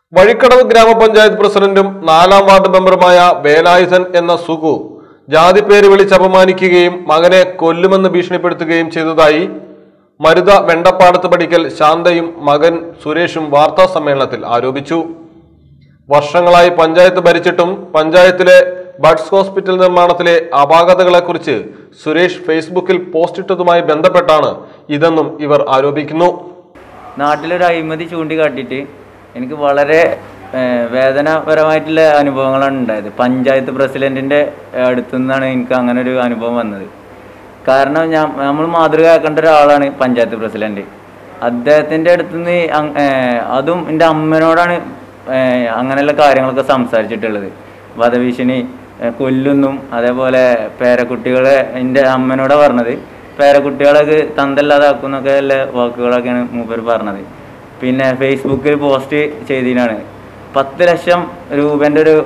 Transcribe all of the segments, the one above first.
വഴിക്കടവ് ഗ്രാമപഞ്ചായത്ത് പ്രസിഡന്റും നാലാം വാർഡ് മെമ്പറുമായ വേലായുധൻ എന്ന സുഗു ജാതി പേര് വിളിച്ച് അപമാനിക്കുകയും മകനെ കൊല്ലുമെന്ന് ഭീഷണിപ്പെടുത്തുകയും ചെയ്തതായി മരുത വെണ്ടപ്പാടത്ത് പഠിക്കൽ ശാന്തയും മകൻ സുരേഷും വാർത്താ സമ്മേളനത്തിൽ ആരോപിച്ചു വർഷങ്ങളായി പഞ്ചായത്ത് ഭരിച്ചിട്ടും പഞ്ചായത്തിലെ ബഡ്സ് ഹോസ്പിറ്റൽ നിർമ്മാണത്തിലെ അപാകതകളെക്കുറിച്ച് സുരേഷ് ഫേസ്ബുക്കിൽ പോസ്റ്റിട്ടതുമായി ബന്ധപ്പെട്ടാണ് ഇതെന്നും ഇവർ ആരോപിക്കുന്നു നാട്ടിലൊരു അഴിമതി ചൂണ്ടിക്കാട്ടിയിട്ട് എനിക്ക് വളരെ ഏഹ്, വേദനാപരമായിട്ടുള്ള അനുഭവങ്ങളാണ് ഉണ്ടായത് പഞ്ചായത്ത് പ്രസിഡന്റിന്റെ അടുത്തു നിന്നാണ് എനിക്ക് അങ്ങനെ ഒരു അനുഭവം വന്നത് കാരണം ഞാൻ നമ്മൾ മാതൃകയാക്കേണ്ട ഒരാളാണ് പഞ്ചായത്ത് പ്രസിഡന്റ് അദ്ദേഹത്തിൻ്റെ അടുത്ത് നിന്ന് അതും എൻ്റെ അമ്മനോടാണ് ഏഹ്, അങ്ങനെയുള്ള കാര്യങ്ങളൊക്കെ സംസാരിച്ചിട്ടുള്ളത് വധഭീഷണി ഏഹ്, കൊല്ലുന്നും അതേപോലെ പേരക്കുട്ടികളെ എൻ്റെ അമ്മനോടാണ് പറഞ്ഞത് പേരക്കുട്ടികളൊക്കെ തന്തല്ലാതാക്കുന്നൊക്കെ ഉള്ള വാക്കുകളൊക്കെയാണ് മൂപ്പർ പറഞ്ഞത് പിന്നെ ഫേസ്ബുക്കിൽ പോസ്റ്റ് ചെയ്തതിനാണ് പത്ത് ലക്ഷം രൂപൻ്റെ ഒരു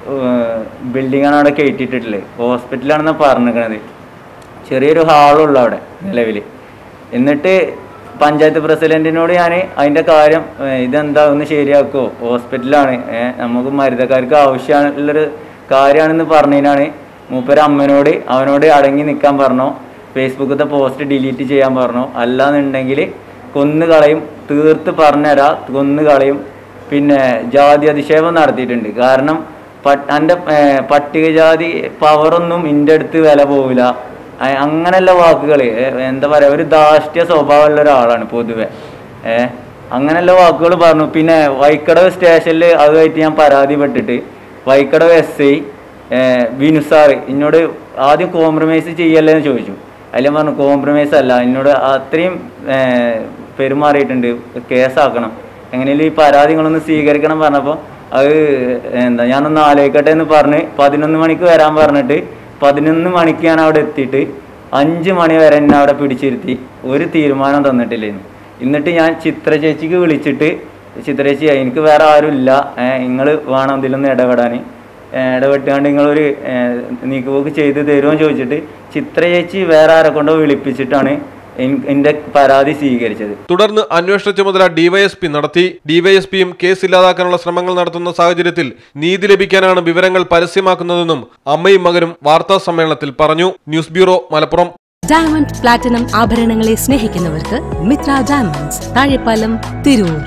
ബിൽഡിങ്ങാണ് അവിടെ കയറ്റിയിട്ടുള്ളത് ഹോസ്പിറ്റലാണെന്നാണ് പറഞ്ഞിരിക്കണത് ചെറിയൊരു ഹാളുള്ളൂ അവിടെ നിലവിൽ എന്നിട്ട് പഞ്ചായത്ത് പ്രസിഡന്റിനോട് ഞാൻ അതിൻ്റെ കാര്യം ഏഹ്, ഇതെന്താ ഒന്ന് ശരിയാക്കുമോ ഹോസ്പിറ്റലാണ് ഏഹ്, നമുക്ക് മരുതക്കാർക്ക് ആവശ്യമുള്ളൊരു കാര്യമാണെന്ന് പറഞ്ഞതിനാണ് മൂപ്പര് അമ്മനോട് അവനോട് അടങ്ങി നിൽക്കാൻ പറഞ്ഞു ഫേസ്ബുക്കത്തെ പോസ്റ്റ് ഡിലീറ്റ് ചെയ്യാൻ പറഞ്ഞു അല്ലാന്നുണ്ടെങ്കിൽ കൊന്നു കളയും തീർത്ത് പറഞ്ഞുതരാ കൊന്നു കളയും പിന്നെ ജാതി അധിക്ഷേപം നടത്തിയിട്ടുണ്ട് കാരണം പട്ട് എൻ്റെ പട്ടികജാതി പവറൊന്നും എൻ്റെ അടുത്ത് വില പോവില്ല അ- അങ്ങനെയുള്ള വാക്കുകൾ എന്താ പറയുക ഒരു ധാർഷ്ട്യ സ്വഭാവമുള്ള ഒരാളാണ് പൊതുവെ ഏഹ് അങ്ങനെയുള്ള വാക്കുകൾ പറഞ്ഞു പിന്നെ വൈക്കടവ് സ്റ്റേഷനിൽ അതുമായിട്ട് ഞാൻ പരാതിപ്പെട്ടിട്ട് Vaikkadavu S I Vinu sir എന്നോട് ആദ്യം കോംപ്രമൈസ് ചെയ്യല്ലേ എന്ന് ചോദിച്ചു അതിൽ ഞാൻ പറഞ്ഞു കോംപ്രമൈസ് അല്ല എന്നോട് അത്രയും ഏഹ്, പെരുമാറിയിട്ടുണ്ട് കേസാക്കണം എങ്ങനെയും ഈ പരാതി നിങ്ങളൊന്ന് സ്വീകരിക്കണം പറഞ്ഞപ്പോൾ അത് എന്താ ഞാനൊന്ന് ആലോചിക്കട്ടെ എന്ന് പറഞ്ഞ് പതിനൊന്ന് മണിക്ക് വരാൻ പറഞ്ഞിട്ട് പതിനൊന്ന് മണിക്ക് ഞാൻ അവിടെ എത്തിയിട്ട് അഞ്ച് മണി വരെ എന്നെ അവിടെ പിടിച്ചിരുത്തി ഒരു തീരുമാനം തന്നിട്ടില്ലായിരുന്നു എന്നിട്ട് ഞാൻ ചിത്ര ചേച്ചിക്ക് വിളിച്ചിട്ട് ചിത്ര ചേച്ചി എനിക്ക് വേറെ ആരും ഇല്ല നിങ്ങൾ വേണം ഇതിലൊന്ന് ഇടപെടാൻ ഇടപെട്ടുകൊണ്ട് നിങ്ങളൊരു ഏഹ്, നീക്കുപോക്ക് ചെയ്ത് തരുമോ എന്ന് ചോദിച്ചിട്ട് ചിത്ര ചേച്ചി വേറെ ആരെ കൊണ്ടോ വിളിപ്പിച്ചിട്ടാണ് എൻ- എൻ്റെ പരാതി സ്വീകരിച്ചത് തുടർന്ന് അന്വേഷണ ചുമതല ഡിവൈഎസ്പി നടത്തി ഡിവൈഎസ്പിയും കേസ് ഇല്ലാതാക്കാനുള്ള ശ്രമങ്ങൾ നടത്തുന്ന സാഹചര്യത്തിൽ നീതി ലഭിക്കാനാണ് വിവരങ്ങൾ പരസ്യമാക്കുന്നതെന്നും അമ്മയും മകനും വാർത്താ സമ്മേളനത്തിൽ പറഞ്ഞു news bureau Malappuram diamond platinum ആഭരണങ്ങളെ സ്നേഹിക്കുന്നവർക്ക് മിത്ര ഡയമണ്ട്സ് താഴെപ്പാലം തിരൂർ